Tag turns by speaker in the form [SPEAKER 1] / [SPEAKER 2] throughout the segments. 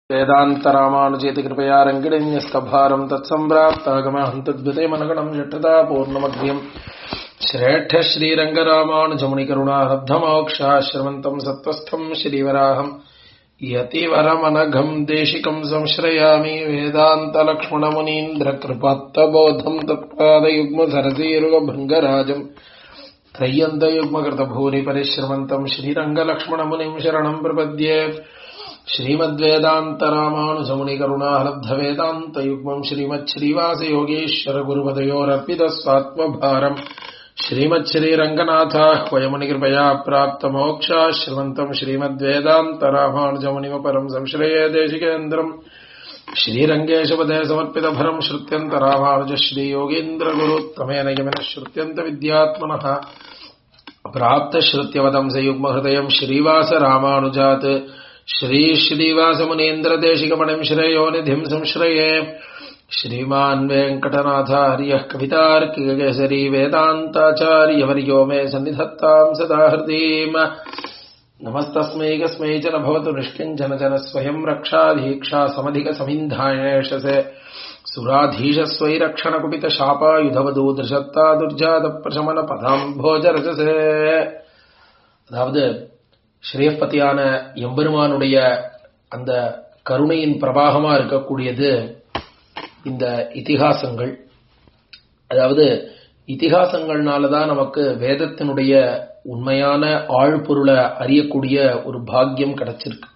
[SPEAKER 1] वेदान्तरामानुजेति कृपया रङ्गिणीन्यस्तभारम् तत्सम्प्राप्तागमहम् तद्विते मनगणम् यट्टदा पूर्णमध्यम् श्रेष्ठ श्रीरङ्गरामानुजमुनिकरुणारब्धमोक्षाश्रमन्तम् सत्त्वस्थम् श्रीवराहम् यतिवरमनघम् देशिकम् संश्रयामि वेदान्तलक्ष्मणमुनीन्द्रकृपात्तबोधम् तत्पादयुग्मसरसीरुगभृङ्गराजम् त्रय्यन्तयुग्मकृतभूरि परिश्रमन्तम् श्रीरङ्गलक्ष्मणमुनिम् शरणम् प्रपद्ये श्रीमद्वेदान्तरामानुजमुनिकरुणालब्धवेदान्तयुग्मम् श्रीमच्छ्रीवासयोगीश्वरगुरुपदयोरर्पितस्वात्मभारम् श्रीमच्छ्रीरङ्गनाथाह्वयमुनिकृपया प्राप्तमोक्षाश्रमन्तम् श्रीमद्वेदान्तरामानुजमुनिमपरम् संश्रये देशिकेन्द्रम् श्रीरङ्गेशपदे समर्पितभरम् श्रुत्यन्तरामानुज श्रीयोगीन्द्रगुरुत्तमेन यमिनः श्रुत्यन्तविद्यात्मनः प्राप्तश्रुत्यवदम् सयुग्महृदयम् श्रीवासरामानुजात् श्रीश्रीवासमुनीन्द्रदेशिकमणिम् श्रेयोनिधिम् संश्रये श्रीमान् वेङ्कटनाथार्यः कवितार्किककेसरी वेदान्ताचार्यवर्यो मे सन्निधत्ताम् सदा हृदीम् नमस्तस्मै कस्मै च न भवतु निष्किञ्चन च न स्वयम् रक्षाधीक्षा समधिकसमिन्धायेषसे सुराधीशस्वैरक्षणकुपितशापायुधवदूदृशत्ता दुर्जातप्रशमनपदाम्भोजरजसे அதாவது ஸ்ரீயப்பதியான எம்பெருமானுடைய அந்த கருணையின் பிரபாகமா இருக்கக்கூடியது இந்த இதிகாசங்கள் அதாவது இதிகாசங்கள்னாலதான் நமக்கு வேதத்தினுடைய உண்மையான ஆழ்பொருளை அறியக்கூடிய ஒரு பாக்கியம் கிடைச்சிருக்கு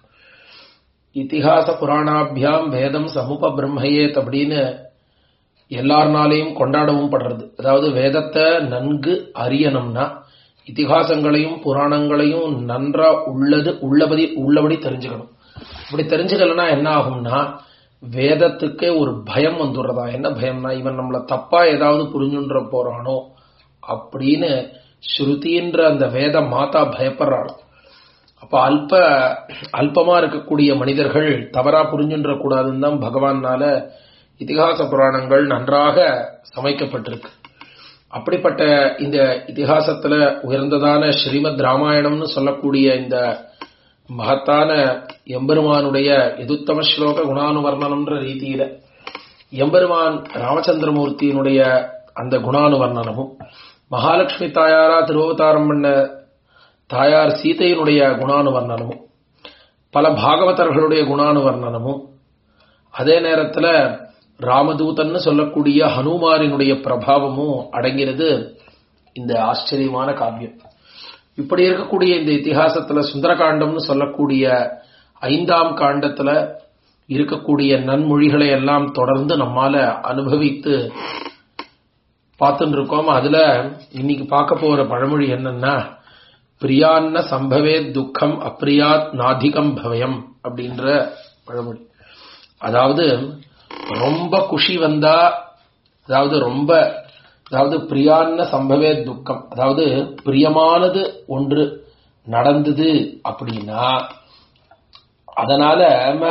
[SPEAKER 1] இத்திஹாச புராணாபியாம் வேதம் சமுப பிரம்மையேத் அப்படின்னு எல்லார்னாலையும் கொண்டாடவும் படுறது அதாவது வேதத்தை நன்கு அறியணும்னா இத்திகாசங்களையும் புராணங்களையும் நன்றா உள்ளது உள்ளபடி உள்ளபடி தெரிஞ்சுக்கணும் இப்படி தெரிஞ்சுக்கலன்னா என்ன ஆகும்னா வேதத்துக்கே ஒரு பயம் வந்துடுறதா என்ன பயம்னா இவன் நம்மளை தப்பா ஏதாவது புரிஞ்சுன்ற போறானோ அப்படின்னு ஸ்ருதின்ற அந்த வேத மாதா பயப்படுறாள் அப்ப அல்ப அல்பமா இருக்கக்கூடிய மனிதர்கள் தவறா புரிஞ்சுன்ற கூடாதுன்னு தான் பகவானால இதிகாச புராணங்கள் நன்றாக சமைக்கப்பட்டிருக்கு அப்படிப்பட்ட இந்த இதிகாசத்துல உயர்ந்ததான ஸ்ரீமத் ராமாயணம்னு சொல்லக்கூடிய இந்த மகத்தான எம்பெருமானுடைய எதுத்தம ஸ்லோக குணானுவர்ணனம்ன்ற ரீதியில எம்பெருமான் ராமச்சந்திரமூர்த்தியினுடைய அந்த குணானுவர்ணனமும் மகாலட்சுமி தாயாரா திருவவதாரம் பண்ண தாயார் சீதையினுடைய குணானுவர்ணனமும் பல பாகவதர்களுடைய குணானுவர்ணனமும் அதே நேரத்துல ராமதூதன்னு சொல்லக்கூடிய ஹனுமாரினுடைய பிரபாவமும் அடங்கிறது இந்த ஆச்சரியமான காவியம் இப்படி இருக்கக்கூடிய இந்த இத்திஹாசத்துல சுந்தரகாண்டம்னு சொல்லக்கூடிய ஐந்தாம் காண்டத்துல இருக்கக்கூடிய நன்மொழிகளை எல்லாம் தொடர்ந்து நம்மால அனுபவித்து பார்த்துட்டு இருக்கோம் அதுல இன்னைக்கு பார்க்க போற பழமொழி என்னன்னா பிரியான்ன சம்பவே துக்கம் அப்பிரியாத் நாதிகம் பவயம் அப்படின்ற பழமொழி அதாவது ரொம்ப குஷி வந்தா அதாவது ரொம்ப அதாவது பிரியான்ன சம்பவே துக்கம் அதாவது பிரியமானது ஒன்று நடந்தது அப்படின்னா அதனால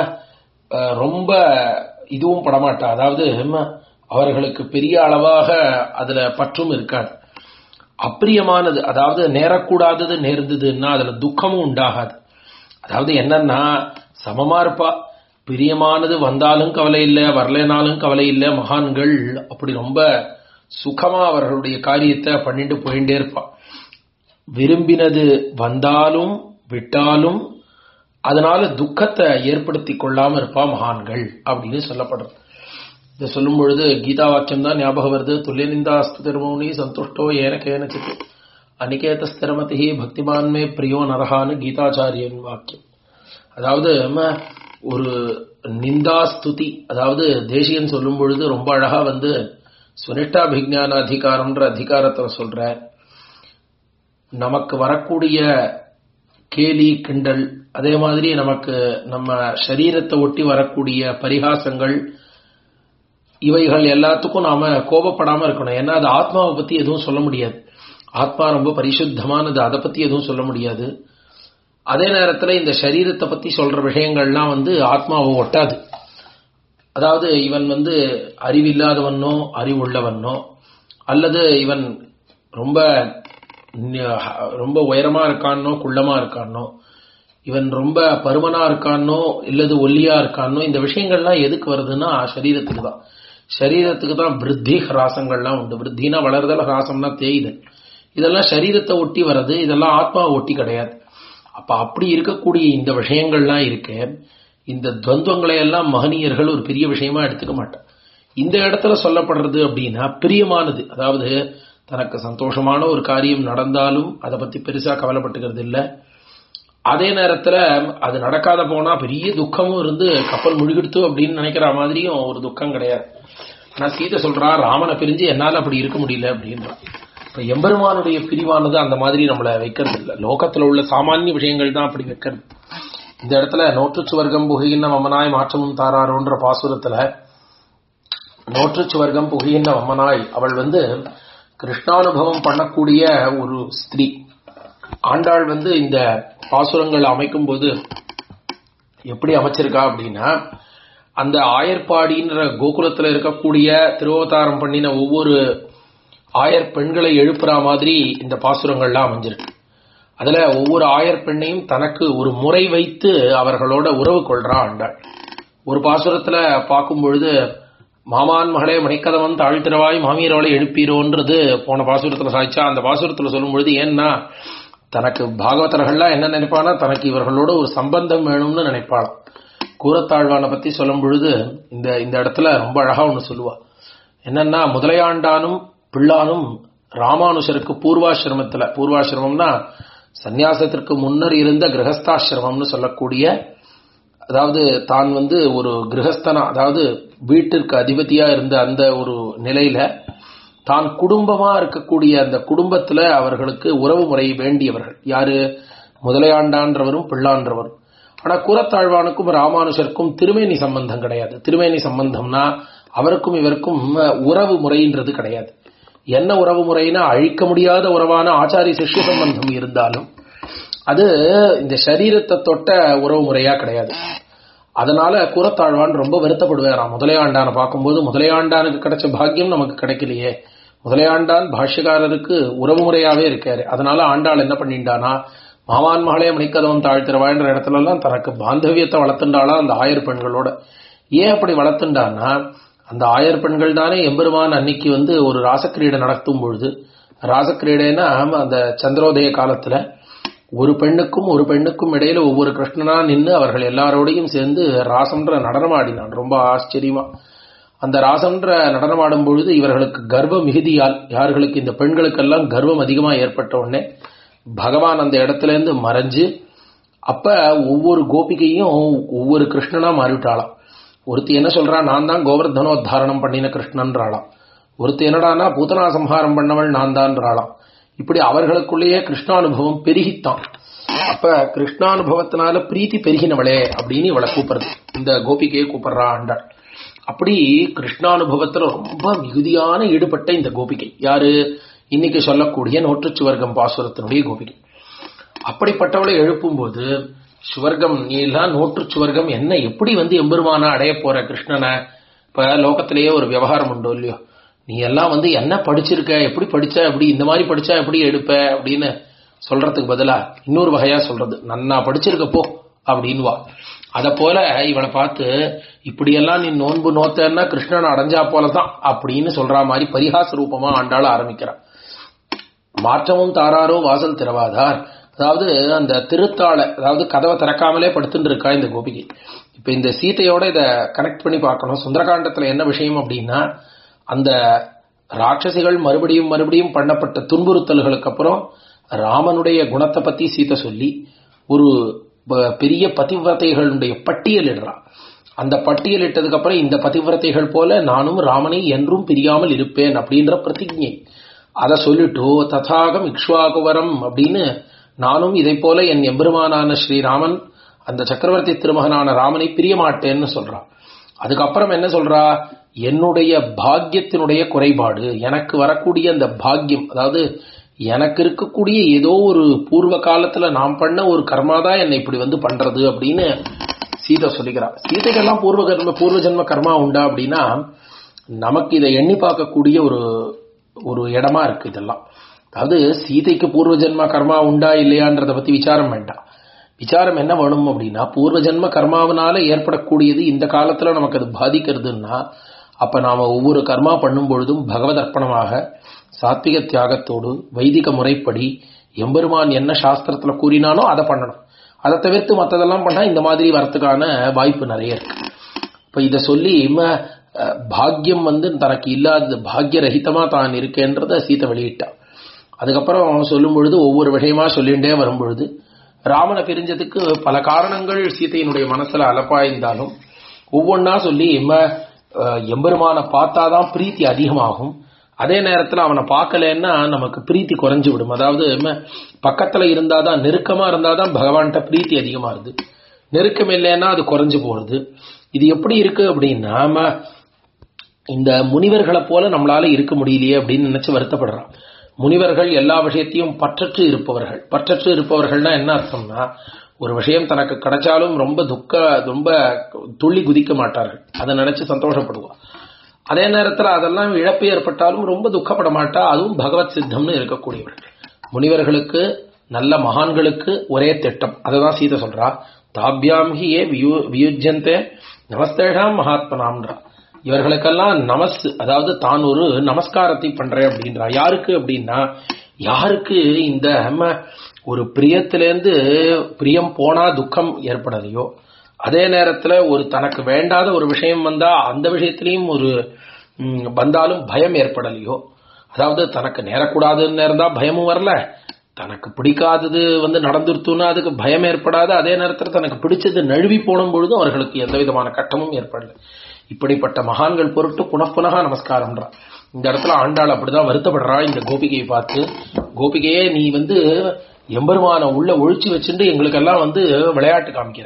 [SPEAKER 1] ரொம்ப இதுவும் படமாட்டா அதாவது அவர்களுக்கு பெரிய அளவாக அதுல பற்றும் இருக்காது அப்பிரியமானது அதாவது நேரக்கூடாதது நேர்ந்ததுன்னா அதுல துக்கமும் உண்டாகாது அதாவது என்னன்னா சமமா இருப்பா பிரியமானது வந்தாலும் கவலை இல்லை வரலைனாலும் கவலை இல்லை மகான்கள் அப்படி ரொம்ப சுகமா அவர்களுடைய காரியத்தை பண்ணிட்டு போயிட்டே இருப்பா விரும்பினது வந்தாலும் விட்டாலும் அதனால துக்கத்தை ஏற்படுத்தி கொள்ளாம இருப்பா மகான்கள் அப்படின்னு சொல்லப்படுறது இதை சொல்லும் பொழுது கீதா வாக்கியம் தான் ஞாபகம் வருது துல்லியனிந்தாஸ்து திருமௌனி சந்துஷ்டோ ஏன கேனச்சித் அனிகேத ஸ்திரமதி பக்திமான்மே பிரியோ நரகான்னு கீதாச்சாரியன் வாக்கியம் அதாவது ஒரு நிந்தாஸ்துதி அதாவது தேசியன் சொல்லும் பொழுது ரொம்ப அழகா வந்து சுனிஷ்டாபிஜான அதிகாரம்ன்ற அதிகாரத்தை சொல்ற நமக்கு வரக்கூடிய கேலி கிண்டல் அதே மாதிரி நமக்கு நம்ம சரீரத்தை ஒட்டி வரக்கூடிய பரிகாசங்கள் இவைகள் எல்லாத்துக்கும் நாம கோபப்படாம இருக்கணும் ஏன்னா அது ஆத்மாவை பத்தி எதுவும் சொல்ல முடியாது ஆத்மா ரொம்ப பரிசுத்தமானது அதை பத்தி எதுவும் சொல்ல முடியாது அதே நேரத்துல இந்த சரீரத்தை பத்தி சொல்ற விஷயங்கள்லாம் வந்து ஆத்மாவை ஒட்டாது அதாவது இவன் வந்து அறிவில்லாதவனோ அறிவுள்ளவனோ அல்லது இவன் ரொம்ப ரொம்ப உயரமா இருக்கானோ குள்ளமா இருக்கானோ இவன் ரொம்ப பருமனா இருக்கானோ இல்லது ஒல்லியா இருக்கானோ இந்த விஷயங்கள்லாம் எதுக்கு வருதுன்னா சரீரத்துக்கு தான் சரீரத்துக்கு தான் விருத்தி ஹராசங்கள்லாம் உண்டு விருத்தினா வளர்தல் ஹராசம்னா தேய்தல் இதெல்லாம் சரீரத்தை ஒட்டி வர்றது இதெல்லாம் ஆத்மாவை ஒட்டி கிடையாது அப்ப அப்படி இருக்கக்கூடிய இந்த விஷயங்கள்லாம் இருக்கு இந்த துவந்தங்களை எல்லாம் மகனியர்கள் ஒரு பெரிய விஷயமா எடுத்துக்க மாட்டான் இந்த இடத்துல சொல்லப்படுறது அப்படின்னா பிரியமானது அதாவது தனக்கு சந்தோஷமான ஒரு காரியம் நடந்தாலும் அதை பத்தி பெருசா கவலைப்பட்டுக்கிறது இல்லை அதே நேரத்துல அது நடக்காத போனா பெரிய துக்கமும் இருந்து கப்பல் முழுகிடுத்து அப்படின்னு நினைக்கிற மாதிரியும் ஒரு துக்கம் கிடையாது ஆனா சீதை சொல்றா ராமனை பிரிஞ்சு என்னால அப்படி இருக்க முடியல அப்படின்றா இப்ப எம்பெருமானுடைய பிரிவானது அந்த மாதிரி நம்மள வைக்கிறது இல்லை லோகத்துல உள்ள சாமானிய விஷயங்கள் தான் அப்படி வைக்கிறது இந்த இடத்துல நோற்று சுவர்க்கம் புகையின்ன மமனாய் மாற்றமும் தாராரோன்ற பாசுரத்துல நோற்று சுவர்க்கம் புகையின்ன மமனாய் அவள் வந்து கிருஷ்ணானுபவம் பண்ணக்கூடிய ஒரு ஸ்திரீ ஆண்டாள் வந்து இந்த பாசுரங்கள் அமைக்கும் போது எப்படி அமைச்சிருக்கா அப்படின்னா அந்த ஆயர்பாடின்ற கோகுலத்துல இருக்கக்கூடிய திருவதாரம் பண்ணின ஒவ்வொரு ஆயர் பெண்களை எழுப்புற மாதிரி இந்த பாசுரங்கள்லாம் அமைஞ்சிருக்கு அதுல ஒவ்வொரு ஆயர் பெண்ணையும் தனக்கு ஒரு முறை வைத்து அவர்களோட உறவு கொள்றா ஆண்டாள் ஒரு பாசுரத்துல பார்க்கும் பொழுது மாமான் மகளே மணிக்கதவன் தாழ்த்திரவாய் மாமியரவளை எழுப்பீரோன்றது போன பாசுரத்துல சாய்ச்சா அந்த பாசுரத்துல சொல்லும் பொழுது ஏன்னா தனக்கு பாகவதர்கள்லாம் என்ன நினைப்பானா தனக்கு இவர்களோட ஒரு சம்பந்தம் வேணும்னு நினைப்பாளாம் கூரத்தாழ்வானை பத்தி சொல்லும் பொழுது இந்த இந்த இடத்துல ரொம்ப அழகா ஒண்ணு சொல்லுவா என்னன்னா முதலையாண்டானும் பிள்ளானும் ராமானுஷருக்கு பூர்வாசிரமத்துல பூர்வாசிரமம்னா சந்நியாசத்திற்கு முன்னர் இருந்த கிரகஸ்தாசிரமம்னு சொல்லக்கூடிய அதாவது தான் வந்து ஒரு கிரகஸ்தனா அதாவது வீட்டிற்கு அதிபதியா இருந்த அந்த ஒரு நிலையில தான் குடும்பமா இருக்கக்கூடிய அந்த குடும்பத்துல அவர்களுக்கு உறவு முறை வேண்டியவர்கள் யாரு முதலையாண்டான்றவரும் பிள்ளான்றவரும் ஆனா கூரத்தாழ்வானுக்கும் ராமானுஷருக்கும் திருமேனி சம்பந்தம் கிடையாது திருமேனி சம்பந்தம்னா அவருக்கும் இவருக்கும் உறவு முறைன்றது கிடையாது என்ன உறவு முறைனா அழிக்க முடியாத உறவான ஆச்சாரிய சிஷ்ய சம்பந்தம் இருந்தாலும் அது இந்த சரீரத்தை தொட்ட உறவு முறையா கிடையாது அதனால கூரத்தாழ்வான் ரொம்ப வருத்தப்படுவாராம் முதலையாண்டான பார்க்கும்போது முதலையாண்டானுக்கு கிடைச்ச பாக்கியம் நமக்கு கிடைக்கலையே முதலையாண்டான் பாஷ்யக்காரருக்கு உறவு முறையாவே இருக்காரு அதனால ஆண்டாள் என்ன பண்ணிட்டானா மாமான் மகளே மணிக்கதவன் தாழ்த்திரவான்ற இடத்துல எல்லாம் தனக்கு பாந்தவியத்தை வளர்த்துண்டாளா அந்த ஆயர் பெண்களோட ஏன் அப்படி வளர்த்துண்டானா அந்த ஆயர் பெண்கள் தானே எம்பெருமான் அன்னைக்கு வந்து ஒரு ராசக்கிரீடை நடத்தும் பொழுது ராசக்கிரீடைனா அந்த சந்திரோதய காலத்துல ஒரு பெண்ணுக்கும் ஒரு பெண்ணுக்கும் இடையில ஒவ்வொரு கிருஷ்ணனா நின்று அவர்கள் எல்லாரோடையும் சேர்ந்து ராசம்ன்ற நடனம் ஆடினான் ரொம்ப ஆச்சரியமா அந்த ராசம்ன்ற நடனமாடும் பொழுது இவர்களுக்கு கர்வ மிகுதியால் யார்களுக்கு இந்த பெண்களுக்கெல்லாம் கர்வம் அதிகமா ஏற்பட்ட உடனே பகவான் அந்த இடத்துல இருந்து மறைஞ்சு அப்ப ஒவ்வொரு கோபிகையும் ஒவ்வொரு கிருஷ்ணனா மாறிவிட்டாளாம் ஒருத்தி என்ன சொல்றா நான் தான் கோவர்தனோத்தாரணம் பண்ணின கிருஷ்ணன்றாளாம் ஒருத்தி என்னடானா பூதனா சம்ஹாரம் பண்ணவள் நான் தான்றாளாம் இப்படி அவர்களுக்குள்ளேயே கிருஷ்ணானுபவம் பெருகித்தான் அப்ப கிருஷ்ணானுபவத்தினால பிரீத்தி பெருகினவளே அப்படின்னு இவளை கூப்பிடுறது இந்த கோபிகையை கூப்பிடுறா ஆண்டாள் அப்படி கிருஷ்ணானுபவத்துல ரொம்ப மிகுதியான ஈடுபட்ட இந்த கோபிகை யாரு இன்னைக்கு சொல்லக்கூடிய நோற்றுச்சுவர்க்கம் பாசுரத்தினுடைய கோபிகை அப்படிப்பட்டவளை எழுப்பும்போது சுவர்க்கம் நீ எல்லாம் நோற்று சுவர்க்கம் என்ன எப்படி வந்து எம்பெருமானா அடைய போற கிருஷ்ணனை இப்ப லோகத்திலேயே ஒரு விவகாரம் உண்டோ இல்லையோ நீ எல்லாம் வந்து என்ன படிச்சிருக்க எப்படி படிச்ச எப்படி இந்த மாதிரி படிச்சா எப்படி எடுப்ப அப்படின்னு சொல்றதுக்கு பதிலா இன்னொரு வகையா சொல்றது நன்னா படிச்சிருக்க போ அப்படின்வா அத போல இவளை பார்த்து இப்படியெல்லாம் நீ நோன்பு நோத்தன்னா கிருஷ்ணன் அடைஞ்சா போலதான் அப்படின்னு சொல்ற மாதிரி பரிகாச ரூபமா ஆண்டாள ஆரம்பிக்கிறான் மாற்றமும் தாராரோ வாசல் திறவாதார் அதாவது அந்த திருத்தாளை அதாவது கதவை திறக்காமலே படுத்துட்டு இருக்கா இந்த கோபிகை இப்ப இந்த சீதையோட இத கனெக்ட் பண்ணி பார்க்கணும் சுந்தரகாண்டத்துல என்ன விஷயம் அப்படின்னா அந்த ராட்சசிகள் மறுபடியும் மறுபடியும் பண்ணப்பட்ட துன்புறுத்தல்களுக்கு அப்புறம் ராமனுடைய குணத்தை பத்தி சீதை சொல்லி ஒரு பெரிய பதிவிரதைகளுடைய பட்டியலிடுறான் அந்த பட்டியலிட்டதுக்கு அப்புறம் இந்த பதிவிரதைகள் போல நானும் ராமனை என்றும் பிரியாமல் இருப்பேன் அப்படின்ற பிரதிஜை அதை சொல்லிட்டு ததாகம் இக்ஷ்வாகுவரம் அப்படின்னு நானும் இதை போல என் எம்பெருமானான ஸ்ரீராமன் அந்த சக்கரவர்த்தி திருமகனான ராமனை பிரிய மாட்டேன்னு சொல்றான் அதுக்கப்புறம் என்ன சொல்றா என்னுடைய பாக்கியத்தினுடைய குறைபாடு எனக்கு வரக்கூடிய அந்த பாக்கியம் அதாவது எனக்கு இருக்கக்கூடிய ஏதோ ஒரு பூர்வ காலத்துல நாம் பண்ண ஒரு கர்மாதான் என்னை இப்படி வந்து பண்றது அப்படின்னு சீதை சொல்லிக்கிறார் சீதைக்கெல்லாம் பூர்வ கர்ம பூர்வ ஜென்ம கர்மா உண்டா அப்படின்னா நமக்கு இதை எண்ணி பார்க்கக்கூடிய ஒரு ஒரு இடமா இருக்கு இதெல்லாம் அதாவது சீதைக்கு பூர்வ ஜென்ம கர்மா உண்டா இல்லையான்றத பத்தி விசாரம் வேண்டாம் விசாரம் என்ன வேணும் அப்படின்னா பூர்வ ஜென்ம கர்மாவனால ஏற்படக்கூடியது இந்த காலத்துல நமக்கு அது பாதிக்கிறதுன்னா அப்ப நாம ஒவ்வொரு கர்மா பண்ணும் பொழுதும் பகவத் அர்ப்பணமாக சாத்விக தியாகத்தோடு வைதிக முறைப்படி எம்பெருமான் என்ன சாஸ்திரத்துல கூறினானோ அதை பண்ணணும் அதை தவிர்த்து மற்றதெல்லாம் பண்ணா இந்த மாதிரி வரத்துக்கான வாய்ப்பு நிறைய இருக்கு இப்ப இத சொல்லி இம்ம, அஹ், பாக்கியம் வந்து தனக்கு இல்லாதது பாக்கிய ரஹிதமா தான் இருக்கேன்றத சீதை வெளியிட்டான் அதுக்கப்புறம் அவன் சொல்லும் பொழுது ஒவ்வொரு விஷயமா சொல்லிண்டே வரும் பொழுது ராமனை பிரிஞ்சதுக்கு பல காரணங்கள் சீதையினுடைய மனசுல அலப்பாய்ந்தாலும் ஒவ்வொன்னா சொல்லி எம்ம அஹ், எம்பெருமானை பார்த்தாதான் பிரீத்தி அதிகமாகும் அதே நேரத்துல அவனை பார்க்கலன்னா நமக்கு பிரீத்தி குறைஞ்சு விடும் அதாவது எம்ம பக்கத்துல இருந்தாதான் நெருக்கமா இருந்தாதான் பகவான்கிட்ட பிரீத்தி அதிகமா இருது நெருக்கம் இல்லைன்னா அது குறைஞ்சு போறது இது எப்படி இருக்கு அப்படின்னா நாம இந்த முனிவர்களை போல நம்மளால இருக்க முடியலையே அப்படின்னு நினைச்சு வருத்தப்படுறான் முனிவர்கள் எல்லா விஷயத்தையும் பற்றற்று இருப்பவர்கள் பற்றற்று இருப்பவர்கள்னா என்ன அர்த்தம்னா ஒரு விஷயம் தனக்கு கிடைச்சாலும் ரொம்ப துக்க ரொம்ப துள்ளி குதிக்க மாட்டார்கள் அதை நினைச்சு சந்தோஷப்படுவா அதே நேரத்துல அதெல்லாம் இழப்பு ஏற்பட்டாலும் ரொம்ப துக்கப்பட மாட்டா அதுவும் பகவத் சித்தம்னு இருக்கக்கூடியவர்கள் முனிவர்களுக்கு நல்ல மகான்களுக்கு ஒரே திட்டம் அதுதான் சீதை சொல்றா தாபியாம் ஹி ஏ வியு- வியுஜ்யந்தே நமஸ்தேஷாம் மகாத்மனாம்ன்றா இவர்களுக்கெல்லாம் நமஸ் அதாவது தான் ஒரு நமஸ்காரத்தை பண்றேன் அப்படின்றா யாருக்கு அப்படின்னா யாருக்கு இந்த நம்ம ஒரு பிரியத்திலேருந்து பிரியம் போனா துக்கம் ஏற்படலையோ அதே நேரத்துல ஒரு தனக்கு வேண்டாத ஒரு விஷயம் வந்தா அந்த விஷயத்திலையும் ஒரு ம், வந்தாலும் பயம் ஏற்படலையோ அதாவது தனக்கு நேரக்கூடாதுன்னு இருந்தா பயமும் வரல தனக்கு பிடிக்காதது வந்து நடந்துருத்துன்னா அதுக்கு பயம் ஏற்படாது அதே நேரத்தில் தனக்கு பிடிச்சது நழுவி போனும் பொழுதும் அவர்களுக்கு எந்த விதமான கட்டமும் ஏற்படல இப்படிப்பட்ட மகான்கள் பொருட்டு புனப்புனகா நமஸ்காரம்ன்றா இந்த இடத்துல ஆண்டாள் அப்படிதான் வருத்தப்படுறா இந்த கோபிகையை பார்த்து கோபிகையே நீ வந்து எம்பெருமான உள்ள ஒழிச்சு வச்சுட்டு எங்களுக்கெல்லாம் வந்து விளையாட்டு காமிக்கிற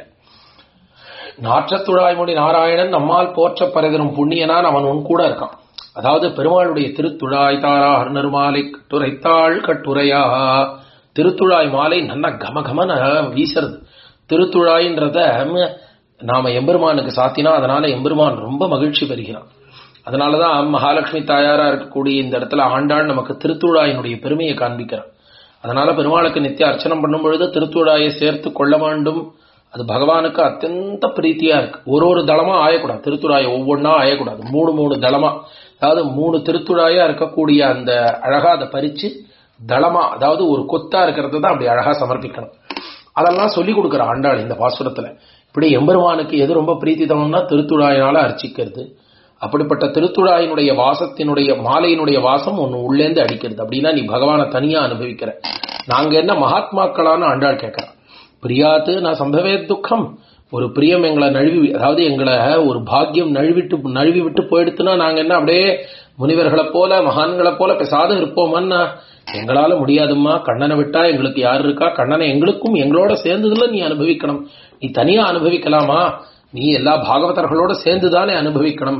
[SPEAKER 1] நாற்றத்துழாய்மொழி நாராயணன் நம்மால் போற்ற பரதரும் புண்ணியனான் அவன் உன் கூட இருக்கான் அதாவது பெருமாளுடைய திருத்துழாய் தாரா அருணருமாலை கட்டுரைத்தாள் கட்டுரையா திருத்துழாய் மாலை நல்ல கமகமன வீசுறது திருத்துழாயின்றத ம், நாம எம்பெருமானுக்கு சாத்தினா அதனால எம்பெருமான் ரொம்ப மகிழ்ச்சி பெறுகிறான் அதனாலதான் மகாலட்சுமி தாயாரா இருக்கக்கூடிய இந்த இடத்துல ஆண்டாள் நமக்கு திருத்துழாயினுடைய பெருமையை காண்பிக்கிறான் அதனால பெருமாளுக்கு நித்திய அர்ச்சனம் பண்ணும் பொழுது திருத்துழாயை சேர்த்து கொள்ள வேண்டும் அது பகவானுக்கு அत्यந்த பிரீத்தியா இருக்கு ஒரு ஒரு தளமா ஆயக்கூடாது திருத்துழாயை ஒவ்வொன்றா ஆயக்கூடாது மூணு மூணு தளமா அதாவது மூணு திருத்துழாயா இருக்கக்கூடிய அந்த அழகா அதை பறிச்சு தளமா அதாவது ஒரு கொத்தா இருக்கிறது தான் அப்படி அழகா சமர்ப்பிக்கணும் அதெல்லாம் சொல்லி கொடுக்குற ஆண்டாள் இந்த பாசுரத்துல இப்படி எம்பெருமானுக்கு எது ரொம்ப பிரீத்திதம்னா திருத்துழாயினால அர்ச்சிக்கிறது அப்படிப்பட்ட திருத்துழாயினுடைய வாசத்தினுடைய மாலையினுடைய வாசம் ஒன்னு உள்ளேந்து அடிக்கிறது அப்படின்னா நீ பகவானை தனியா அனுபவிக்கிற நாங்க என்ன மகாத்மாக்களான்னு ஆண்டாள் கேட்கிறா பிரியாத்து நான் சம்பவே துக்கம் ஒரு பிரியம் எங்களை நழுவி அதாவது எங்களை ஒரு பாக்கியம் நழுவிட்டு நழுவி விட்டு போயிடுத்துனா நாங்க என்ன அப்படியே முனிவர்களை போல மகான்களை போல பெசாத இருப்போமான்னா எங்களால முடியாதும்மா கண்ணனை விட்டா எங்களுக்கு யார் இருக்கா கண்ணனை எங்களுக்கும் எங்களோட சேர்ந்ததுல நீ அனுபவிக்கணும் நீ தனியா அனுபவிக்கலாமா நீ எல்லா பாகவதர்களோட சேர்ந்துதானே அனுபவிக்கணும்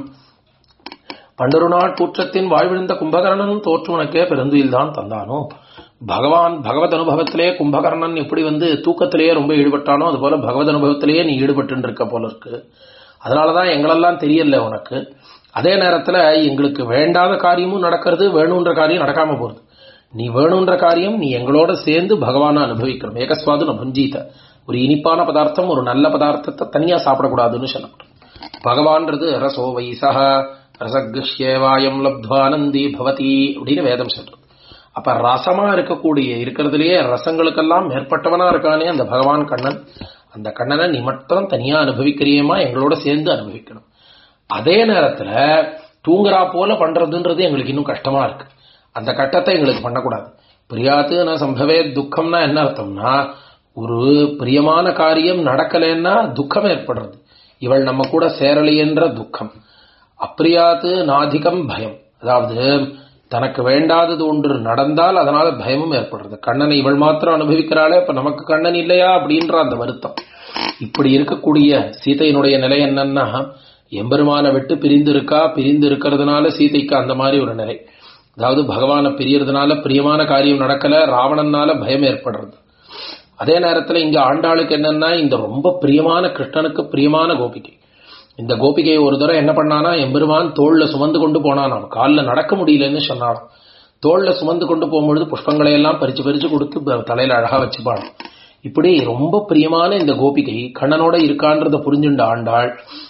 [SPEAKER 1] பண்டருநாள் கூற்றத்தின் வாழ்விழுந்த கும்பகர்ணனும் தோற்றுவனுக்கே பெருந்துயில் தான் தந்தானோ பகவான் பகவத் அனுபவத்திலே கும்பகர்ணன் எப்படி வந்து தூக்கத்திலேயே ரொம்ப ஈடுபட்டானோ அதுபோல பகவத் அனுபவத்திலேயே நீ ஈடுபட்டு இருக்க போல இருக்கு அதனாலதான் எங்களெல்லாம் தெரியல உனக்கு அதே நேரத்துல எங்களுக்கு வேண்டாத காரியமும் நடக்கிறது வேணுன்ற காரியம் நடக்காம போகுது நீ வேணுன்ற காரியம் நீ எங்களோட சேர்ந்து பகவானை அனுபவிக்கணும் ஏகஸ்வாது நபஞ்சீத ஒரு இனிப்பான பதார்த்தம் ஒரு நல்ல பதார்த்தத்தை தனியா சாப்பிடக்கூடாதுன்னு சொல்லப்படும் பகவான்றது ரசோ வைசக ரசகிருஷ்யேவாயம் லப்துவானந்தி பவதி அப்படின்னு வேதம் சொல்றது அப்ப ரசமா இருக்கக்கூடிய இருக்கிறதுலயே ரசங்களுக்கெல்லாம் மேற்பட்டவனா இருக்கானே அந்த பகவான் கண்ணன் அந்த கண்ணனை நீ மட்டும் தனியா அனுபவிக்கிறியமா எங்களோட சேர்ந்து அனுபவிக்கணும் அதே நேரத்துல தூங்குறா போல பண்றதுன்றது எங்களுக்கு இன்னும் கஷ்டமா இருக்கு அந்த கட்டத்தை எங்களுக்கு பண்ணக்கூடாது பிரியாத்து நான் சம்பவே துக்கம்னா என்ன அர்த்தம்னா ஒரு பிரியமான காரியம் நடக்கலைன்னா துக்கம் ஏற்படுறது இவள் நம்ம கூட சேரலையென்ற துக்கம் அப்பிரியாத்து நாதிகம் பயம் அதாவது தனக்கு வேண்டாதது ஒன்று நடந்தால் அதனால பயமும் ஏற்படுறது கண்ணனை இவள் மாத்திரம் அனுபவிக்கிறாளே இப்ப நமக்கு கண்ணன் இல்லையா அப்படின்ற அந்த வருத்தம் இப்படி இருக்கக்கூடிய சீதையினுடைய நிலை என்னன்னா எம்பெருமான விட்டு பிரிந்து இருக்கா பிரிந்து இருக்கிறதுனால சீதைக்கு அந்த மாதிரி ஒரு நிலை அதாவது பகவானை பிரியறதுனால பிரியமான காரியம் நடக்கல ராவணனால பயம் ஏற்படுறது அதே நேரத்துல இங்க ஆண்டாளுக்கு என்னன்னா இந்த ரொம்ப பிரியமான கிருஷ்ணனுக்கு பிரியமான கோபிகை இந்த கோபிகையை ஒரு தடவை என்ன பண்ணானா எம்பெருமான் தோல்ல சுமந்து கொண்டு போனானாம் காலில் நடக்க முடியலன்னு சொன்னானாம் தோல்ல சுமந்து கொண்டு போகும்பொழுது புஷ்பங்களை எல்லாம் பறிச்சு பறிச்சு கொடுத்து ப- தலையில அழகா வச்சுப்பான் இப்படி ரொம்ப பிரியமான இந்த கோபிகை கண்ணனோட இருக்கான்றத புரிஞ்சுண்ட ஆண்டாள்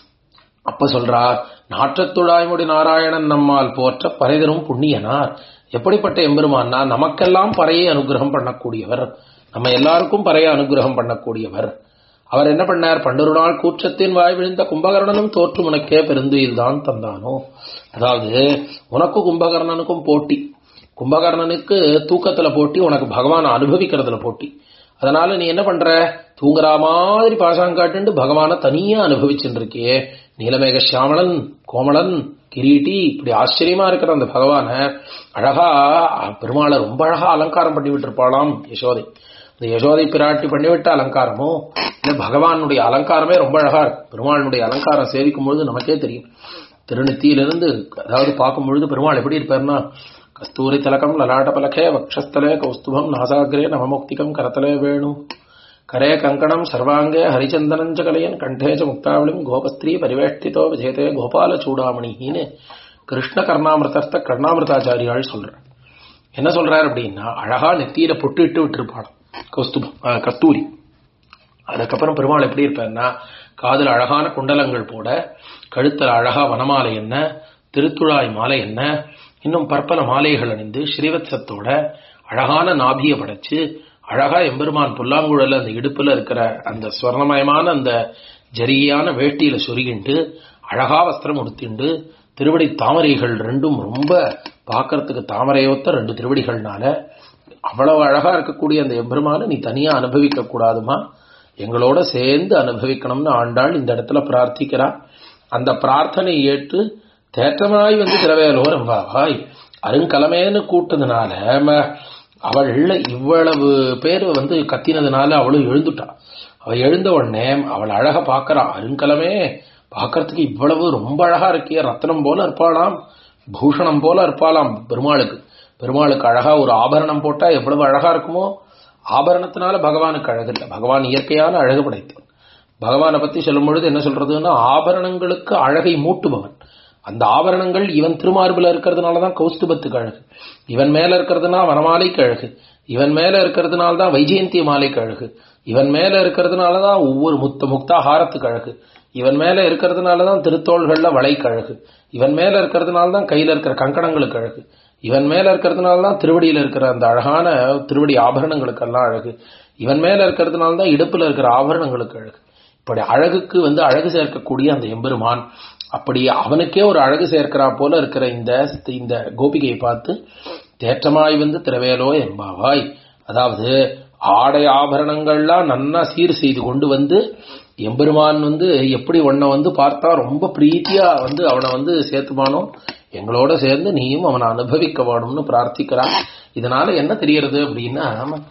[SPEAKER 1] அப்ப சொல்றார் நாற்றத்துழாய்முடி நாராயணன் நம்மால் போற்ற பறைதரும் புண்ணியனார் எப்படிப்பட்ட எம்பெருமான்னா நமக்கெல்லாம் பறையை அனுகிரகம் பண்ணக்கூடியவர் நம்ம எல்லாருக்கும் பறைய அனுகிரகம் பண்ணக்கூடியவர் அவர் என்ன பண்ணார் பண்டொரு நாள் கூற்றத்தின் வாய் விழுந்த கும்பகர்ணனும் தோற்று உனக்கே பெருந்துயில் தான் தந்தானோ அதாவது உனக்கு கும்பகர்ணனுக்கும் போட்டி கும்பகர்ணனுக்கு தூக்கத்துல போட்டி உனக்கு பகவான் அனுபவிக்கிறதுல போட்டி அதனால நீ என்ன பண்ற தூங்குற மாதிரி பாசாங்க காட்டுண்டு பகவான தனியா அனுபவிச்சுட்டு இருக்கியே நீலமேக சியாமளன் கோமளன் கிரீட்டி இப்படி ஆச்சரியமா இருக்கிற அந்த பகவான அழகா பெருமாளை ரொம்ப அழகா அலங்காரம் பண்ணி விட்டுருப்பாளாம் யசோதை இந்த யசோதை பிராட்டி பண்ணிவிட்ட அலங்காரமோ இல்ல பகவானுடைய அலங்காரமே ரொம்ப அழகா இருக்கு பெருமாளுடைய அலங்காரம் சேவிக்கும் பொழுது நமக்கே தெரியும் திருநெத்தியிலிருந்து அதாவது பார்க்கும் பொழுது பெருமாள் எப்படி இருப்பார்னா கஸ்தூரி திலகம் லலாட்ட பலகே வக்ஷஸ்தலே கௌஸ்துபம் நாசாகிரே நவமுக்திகம் கரத்தலே வேணு கரே கங்கணம் சர்வாங்கே ஹரிச்சந்தனஞ்ச கலையன் கண்டேச்ச முக்தாவளிம் கோபஸ்திரீ பரிவேஷ்டிதோ விஜேதே கோபால சூடாமணின்னு கிருஷ்ண கர்ணாமிரதஸ்த கர்ணாமிரதாச்சாரியாள் சொல்றார் என்ன சொல்றாரு அப்படின்னா அழகா நெத்தியில பொட்டு இட்டு விட்டுருப்பாள் கௌஸ்துபம் ஆ, கஸ்தூரி அதுக்கப்புறம் பெருமாள் எப்படி இருப்பார்னா காதுல அழகான குண்டலங்கள் போட கழுத்துல அழகா வனமாலை என்ன திருத்துழாய் மாலை என்ன இன்னும் பற்பல மாலைகள் அணிந்து ஸ்ரீவத்சத்தோட அழகான நாபிய படைச்சு அழகா எம்பெருமான் புல்லாங்குழல அந்த இடுப்புல இருக்கிற அந்த ஸ்வர்ணமயமான அந்த ஜரியான வேட்டியில சொருகிண்டு அழகா வஸ்திரம் உடுத்திண்டு திருவடி தாமரைகள் ரெண்டும் ரொம்ப பார்க்கறதுக்கு தாமரையொத்த ரெண்டு திருவடிகள்னால அவ்வளவு அழகா இருக்கக்கூடிய அந்த எம்பெருமான நீ தனியா அனுபவிக்க கூடாதுமா எங்களோட சேர்ந்து அனுபவிக்கணும்னு ஆண்டாள் இந்த இடத்துல பிரார்த்திக்கிறா அந்த பிரார்த்தனை ஏற்று தேற்றமாய் வந்து திரவேலோர் எம்பாவாய் அருங்கலமேன்னு கூட்டதுனால ம- அவள் இவ்வளவு பேர் வந்து கத்தினதுனால அவளும் எழுந்துட்டா அவ எழுந்த உடனே அவள் அழகா பார்க்கறா அருங்கலமே பார்க்கறதுக்கு இவ்வளவு ரொம்ப அழகா இருக்கிய ரத்னம் போல இருப்பாளாம் பூஷணம் போல இருப்பாளாம் பெருமாளுக்கு பெருமாளுக்கு அழகா ஒரு ஆபரணம் போட்டா எவ்வளவு அழகா இருக்குமோ ஆபரணத்தினால பகவானுக்கு அழகு இல்லை பகவான் இயற்கையான அழகு படைத்தவன் பகவானை பத்தி சொல்லும் பொழுது என்ன சொல்றதுன்னா ஆபரணங்களுக்கு அழகை மூட்டுபவன் அந்த ஆபரணங்கள் இவன் திருமார்புல இருக்கிறதுனால தான் கௌஸ்துபத்துக்கு அழகு இவன் மேல இருக்கிறதுனா வனமாலைக்கு அழகு இவன் மேல இருக்கிறதுனால தான் வைஜெயந்தி மாலைக்கு அழகு இவன் மேல இருக்கிறதுனால தான் ஒவ்வொரு முத்த முக்தாஹாரத்துக்கு அழகு இவன் மேல இருக்கிறதுனால தான் திருத்தோள்கள்ல வளைக்கு அழகு இவன் மேல இருக்கிறதுனால தான் கையில இருக்கிற கங்கணங்களுக்கு அழகு இவன் மேல இருக்கிறதுனால தான் திருவடியில இருக்கிற அந்த அழகான திருவடி ஆபரணங்களுக்கெல்லாம் அழகு இவன் மேல இருக்கிறதுனால தான் இடுப்புல இருக்கிற ஆபரணங்களுக்கு அழகு இப்படி அழகுக்கு வந்து அழகு சேர்க்கக்கூடிய அந்த எம்பெருமான் அப்படி அவனுக்கே ஒரு அழகு சேர்க்கிறா போல இருக்கிற இந்த இந்த கோபிகையை பார்த்து தேற்றமாய் வந்து திரவேலோ எம்பாவாய் அதாவது ஆடை ஆபரணங்கள்லாம் நன்னா சீர் செய்து கொண்டு வந்து எம்பெருமான் வந்து எப்படி உன்னை வந்து பார்த்தா ரொம்ப பிரீத்தியா வந்து அவனை வந்து சேர்த்துமானோ எங்களோட சேர்ந்து நீயும் அவனை அனுபவிக்க வேணும்னு பிரார்த்திக்கிறான் இதனால என்ன தெரியறது அப்படின்னா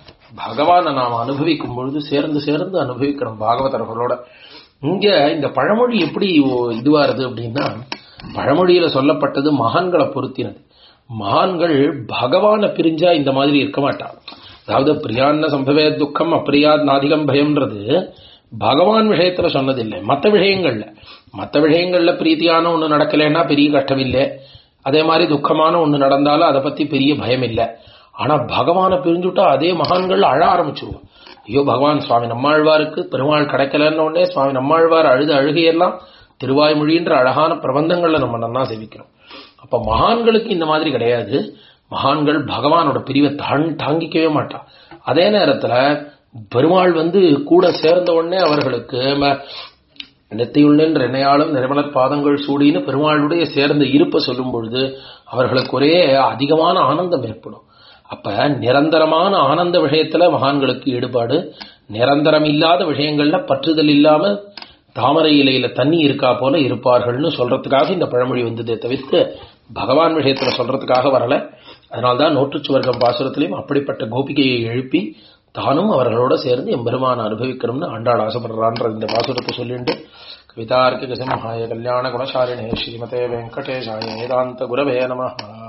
[SPEAKER 1] பகவானை நாம் அனுபவிக்கும் பொழுது சேர்ந்து சேர்ந்து அனுபவிக்கிறோம் பாகவதர்களோட இங்க இந்த பழமொழி எப்படி இதுவாருது அப்படின்னா பழமொழியில சொல்லப்பட்டது மகான்களை பொருத்தினது மகான்கள் பகவானை பிரிஞ்சா இந்த மாதிரி இருக்க மாட்டான் அதாவது பிரியான்ன சம்பவே துக்கம் அப்பிரியாத் நாதிகம் பயம்ன்றது பகவான் விஷயத்துல சொன்னதில்லை மற்ற விஷயங்கள்ல மற்ற விஷயங்கள்ல பிரீத்தியான ஒண்ணு நடக்கலைன்னா பெரிய கஷ்டம் இல்லை அதே மாதிரி துக்கமான ஒண்ணு நடந்தாலும் அதை பத்தி பெரிய பயம் இல்லை ஆனா பகவானை பிரிஞ்சுட்டா அதே மகான்கள் அழ ஆரம்பிச்சிருவோம் ஐயோ பகவான் சுவாமி நம்மாழ்வாருக்கு பெருமாள் கிடைக்கலன்னு உடனே சுவாமி நம்மாழ்வார் அழுது அழுகையெல்லாம் திருவாய்மொழின்ற அழகான பிரபந்தங்கள்ல நம்ம நன்னா சேவிக்கிறோம் அப்ப மகான்களுக்கு இந்த மாதிரி கிடையாது மகான்கள் பகவானோட பிரிவை தான் தாங்கிக்கவே மாட்டான் அதே நேரத்துல பெருமாள் வந்து கூட சேர்ந்த உடனே அவர்களுக்கு ம- நெத்தியுள்ளென்ற என்னையாலும் நிர்மலர் பாதங்கள் சூடின்னு பெருமாளுடைய சேர்ந்த இருப்பை சொல்லும் பொழுது அவர்களுக்கு ஒரே அதிகமான ஆனந்தம் ஏற்படும் அப்ப நிரந்தரமான ஆனந்த விஷயத்துல மகான்களுக்கு ஈடுபாடு நிரந்தரம் இல்லாத விஷயங்கள்ல பற்றுதல் இல்லாம தாமரை இலையில தண்ணி இருக்கா போல இருப்பார்கள்னு சொல்றதுக்காக இந்த பழமொழி வந்ததே தவிர்த்து பகவான் விஷயத்துல சொல்றதுக்காக வரல அதனால்தான் நோற்றுச்சுவர்க்கம் பாசுரத்திலையும் அப்படிப்பட்ட கோபிகையை எழுப்பி தானும் அவர்களோட சேர்ந்து எம்பெருமான அனுபவிக்கணும்னு ஆண்டாள் ஆசைப்படுறான்ற இந்த பாசுரத்தை சொல்லிட்டு கவிதார்க்கிக சிம்ஹாய கல்யாண குணசாலினே ஸ்ரீமதே வெங்கடேஷாய வேதாந்த குரவே நமஹ